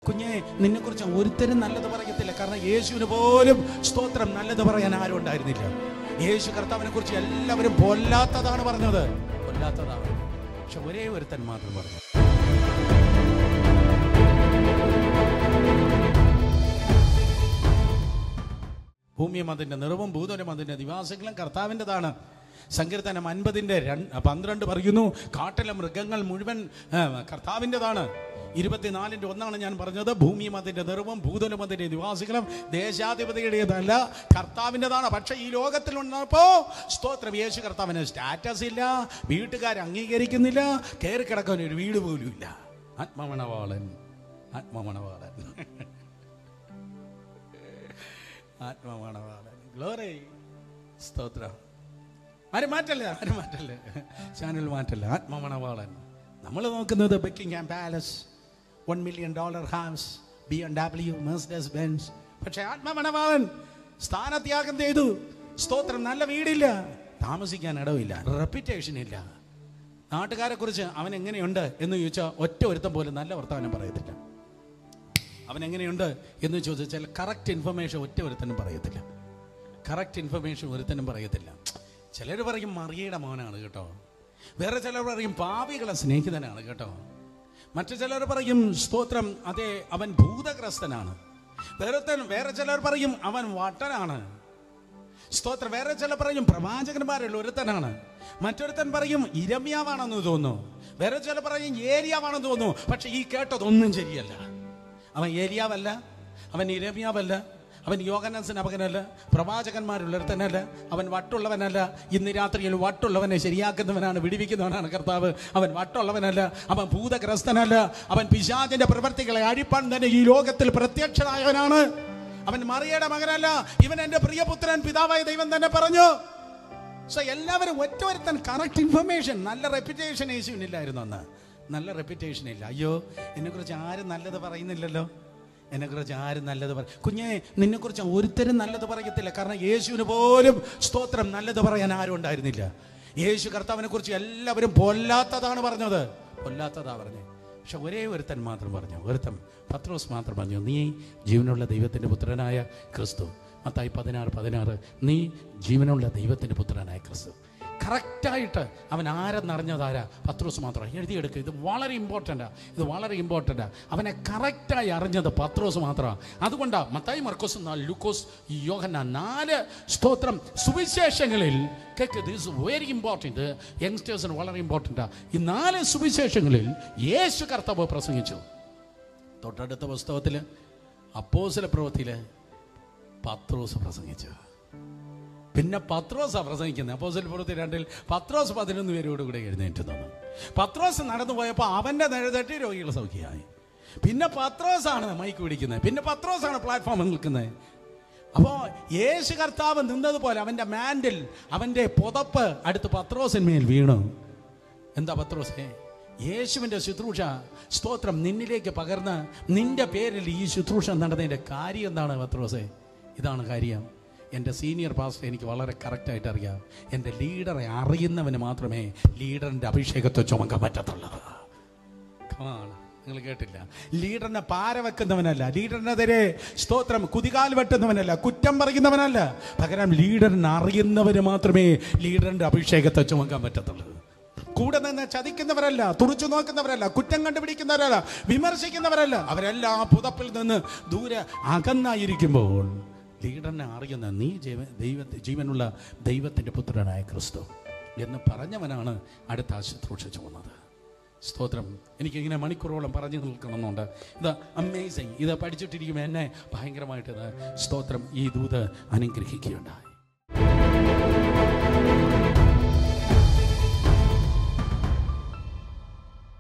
കുഞ്ഞെ നിന്നെ കുറിച്ച് ഒരുത്തരും നല്ലത് പറയത്തില്ല കാരണം യേശുവിന് പോലും സ്തോത്രം നല്ലത് പറയാൻ ആരും ഉണ്ടായിരുന്നില്ല യേശു കർത്താവിനെ കുറിച്ച് എല്ലാവരും പൊല്ലാത്തതാണ് പറഞ്ഞത് പൊല്ലാത്തതാണ് പക്ഷെ ഒരേ ഒരുത്തൻ മാത്രം പറഞ്ഞു ഭൂമിയും അതിൻ്റെ നിറവും ഭൂതനും അതിൻ്റെ നിവാസികളും കർത്താവിൻ്റെതാണ് സങ്കീർത്തനം അൻപതിൻ്റെ രണ്ട് പന്ത്രണ്ട് പറയുന്നു കാട്ടിലെ മൃഗങ്ങൾ മുഴുവൻ ആ, കർത്താവിൻ്റെതാണ് ഇരുപത്തിനാലിൻ്റെ ഒന്നാണ് ഞാൻ പറഞ്ഞത് ഭൂമിയും അതിൻ്റെ നിറവും ഭൂതനും അതിൻ്റെ നിവാസികളും ദേശാധിപതിയുടേതല്ല കർത്താവിൻ്റെതാണ് പക്ഷേ ഈ ലോകത്തിൽ ഉണ്ടപ്പോൾ സ്തോത്രം യേശു കർത്താവിന് സ്റ്റാറ്റസ് ഇല്ല വീട്ടുകാർ അംഗീകരിക്കുന്നില്ല കയറി കിടക്കാൻ ഒരു വീട് പോലും ഇല്ല ആത്മമണവാളൻ ആത്മമണവാളൻ ആത്മമണവാളൻ ഗ്ലോറി സ്തോത്രം ആരും മാറ്റല്ലേ ആരും മാറ്റല്ലേ ചാനൽ മാറ്റല്ലേ ആത്മമണവാളൻ നമ്മൾ നോക്കുന്നത് Buckingham palace one million dollar house B M W Mercedes Benz പക്ഷെ ആത്മമണവാളൻ സ്ഥാനത്യാഗം ചെയ്തു സ്തോത്രം നല്ല വീടില്ല താമസിക്കാൻ ഇടവില്ല റെപ്യൂട്ടേഷൻ ഇല്ല നാട്ടുകാരെ കുറിച്ച് അവൻ എങ്ങനെയുണ്ട് എന്ന് ചോദിച്ചാൽ ഒറ്റ ഒരുത്തം പോലും നല്ല വർത്തമാനം പറയത്തില്ല അവൻ എങ്ങനെയുണ്ട് എന്ന് ചോദിച്ചാൽ കറക്റ്റ് ഇൻഫർമേഷൻ ഒറ്റ ഒരുത്തനും പറയത്തില്ല കറക്റ്റ് ഇൻഫർമേഷൻ ഒരുത്തനും പറയത്തില്ല ചിലർ പറയും മറിയയുടെ മോനാണ് കേട്ടോ വേറെ ചിലർ പറയും പാപികളെ സ്നേഹിതനാണ് കേട്ടോ മറ്റു ചിലർ പറയും സ്തോത്രം അതെ അവൻ ഭൂതഗ്രസ്തനാണ് വേറെ വേറെ ചിലർ പറയും അവൻ വട്ടനാണ് സ്തോത്രം വേറെ ചില പറയും പ്രവാചകന്മാരിൽ ഒരുത്തനാണ് മറ്റൊരുത്തൻ പറയും ഇരമ്യാവാണെന്ന് തോന്നുന്നു വേറെ ചില പറയും ഏരിയാവാണെന്ന് തോന്നുന്നു പക്ഷെ ഈ കേട്ടതൊന്നും ശരിയല്ല അവൻ ഏരിയാവല്ല അവൻ ഇരമ്യാവല്ല അവൻ യോഗനാഥൻ അപകനല്ല പ്രവാചകന്മാരുള്ളൊരുത്തനല്ല അവൻ വട്ടുള്ളവനല്ല ഇന്ന് രാത്രിയിൽ വട്ടുള്ളവനെ ശരിയാക്കുന്നവനാണ് വിടിവിക്കുന്നവനാണ് കർത്താവ് അവൻ വട്ടുള്ളവനല്ല അവൻ ഭൂതഗ്രസ്തനല്ല അവൻ പിശാചിന്റെ പ്രവർത്തികളെ അഴിപ്പാൻ തന്നെ ഈ ലോകത്തിൽ പ്രത്യക്ഷനായവനാണ് അവൻ മറിയയുടെ മകനല്ല ഇവൻ എന്റെ പ്രിയപുത്രൻ പിതാവായ ദൈവം തന്നെ പറഞ്ഞു സോ എല്ലാവരും ഒറ്റ ഒരുത്തൻ കറക്റ്റ് ഇൻഫർമേഷൻ നല്ല റെപ്യൂട്ടേഷൻ യേശുവിനില്ലായിരുന്നു അന്ന് നല്ല റെപ്യൂട്ടേഷൻ ഇല്ല അയ്യോ എന്നെക്കുറിച്ച് ആരും നല്ലത് പറയുന്നില്ലല്ലോ എന്നെക്കുറിച്ച് ആരും നല്ലത് പറ കുഞ്ഞെ നിന്നെക്കുറിച്ച് ഒരുത്തരും നല്ലത് പറയത്തില്ല കാരണം യേശുവിന് പോലും സ്തോത്രം നല്ലത് പറയാൻ ആരും ഉണ്ടായിരുന്നില്ല യേശു കർത്താവിനെ കുറിച്ച് എല്ലാവരും പൊല്ലാത്തതാണ് പറഞ്ഞത് പൊല്ലാത്തതാ പറഞ്ഞത് പക്ഷെ ഒരേ ഒരുത്തൻ മാത്രം പറഞ്ഞു ഒരുത്തൻ പത്രോസ് മാത്രം പറഞ്ഞു നീ ജീവനുള്ള ദൈവത്തിൻ്റെ പുത്രനായ ക്രിസ്തു മത്തായി പതിനാറ് പതിനാറ് നീ ജീവനുള്ള ദൈവത്തിൻ്റെ പുത്രനായ ക്രിസ്തു കറക്റ്റായിട്ട് അവൻ ആരെന്നറിഞ്ഞതാരാ പത്രോസ് മാത്രം എഴുതിയെടുക്കുക ഇത് വളരെ ഇമ്പോർട്ടൻ്റാ ഇത് വളരെ ഇമ്പോർട്ടൻ്റാ അവനെ കറക്റ്റായി അറിഞ്ഞത് പത്രോസ് മാത്രമാണ് അതുകൊണ്ടാണ് മത്തായി മർക്കോസ് നാല് ലൂക്കോസ് യോഹന നാല് സ്തോത്രം സുവിശേഷങ്ങളിൽ കേക്ക് ദിസ് വെരി ഇമ്പോർട്ടൻറ്റ് യങ്സ്റ്റേഴ്സിന് വളരെ ഇമ്പോർട്ടൻ്റാ ഈ നാല് സുവിശേഷങ്ങളിൽ യേശു കർത്താവ് പ്രസംഗിച്ചു തൊട്ടടുത്ത പുസ്തകത്തിൽ അപ്പോസിലെ പ്രവൃത്തിയിൽ പത്രോസ് പ്രസംഗിച്ചു പിന്നെ പത്രോസാ പ്രസംഗിക്കുന്നത് അപ്പോസിൽ പ്രവൃത്തി രണ്ടിൽ പത്രോസ് പതിനൊന്ന് പേരോട് കൂടെ എഴുന്നേറ്റ് തന്നു പത്രോസ് നടന്നു പോയപ്പോൾ അവൻ്റെ നിഴതട്ടി രോഗികൾ സൗഖ്യമായി പിന്നെ പത്രോസാണ് മൈക്ക് പിടിക്കുന്നത് പിന്നെ പത്രോസാണ് പ്ലാറ്റ്ഫോമിൽ നിൽക്കുന്നത് അപ്പോൾ യേശു കർത്താവ് നിന്നതുപോലെ അവൻ്റെ മാൻഡിൽ അവൻ്റെ പുതപ്പ് അടുത്ത് പത്രോസിന്മേൽ വീണു എന്താ പത്രോസേ യേശുവിൻ്റെ ശുശ്രൂഷ സ്തോത്രം നിന്നിലേക്ക് പകർന്ന് നിന്റെ പേരിൽ ഈ ശുശ്രൂഷ നടന്നതിൻ്റെ കാര്യം എന്താണ് പത്രോസേ ഇതാണ് കാര്യം എൻ്റെ സീനിയർ പാസ്റ്റർ എനിക്ക് വളരെ കറക്റ്റായിട്ട് അറിയാം എൻ്റെ ലീഡറെ അറിയുന്നവന് മാത്രമേ ലീഡറിൻ്റെ അഭിഷേകത്തെ ചുമക്കാൻ പറ്റത്തുള്ളൂ Come നിങ്ങൾ കേട്ടില്ല ലീഡറിനെ പാര വെക്കുന്നവനല്ല ലീഡറിനെതിരെ സ്തോത്രം കുതികാൽ വെട്ടുന്നവനല്ല കുറ്റം പറയുന്നവനല്ല പകരം ലീഡറിനെ അറിയുന്നവന് മാത്രമേ ലീഡറിന്റെ അഭിഷേകത്തെ ചുമക്കാൻ പറ്റത്തുള്ളൂ കൂടെ നിന്ന് ചതിക്കുന്നവരല്ല തുറച്ചു നോക്കുന്നവരല്ല കുറ്റം കണ്ടുപിടിക്കുന്നവരല്ല വിമർശിക്കുന്നവരല്ല അവരെല്ലാം ആ പുതപ്പിൽ നിന്ന് ദൂരെ അകന്നായിരിക്കുമ്പോൾ ലീഡറിനെ അറിയുന്ന നീ ജീവ ദൈവ ജീവനുള്ള ദൈവത്തിൻ്റെ പുത്രനായ ക്രിസ്തു എന്ന് പറഞ്ഞവനാണ് അടുത്ത ആ ശുശ്രൂഷ ചുമന്നത് സ്തോത്രം എനിക്കിങ്ങനെ മണിക്കൂറോളം പറഞ്ഞു നിൽക്കണമെന്നുണ്ട് ഇത് അമേസിങ് ഇത് പഠിച്ചിട്ടിരിക്കുമ്പോൾ എന്നെ ഭയങ്കരമായിട്ട് ഇത് സ്തോത്രം ഈ ദൂത് അനുഗ്രഹിക്കുകയുണ്ടായി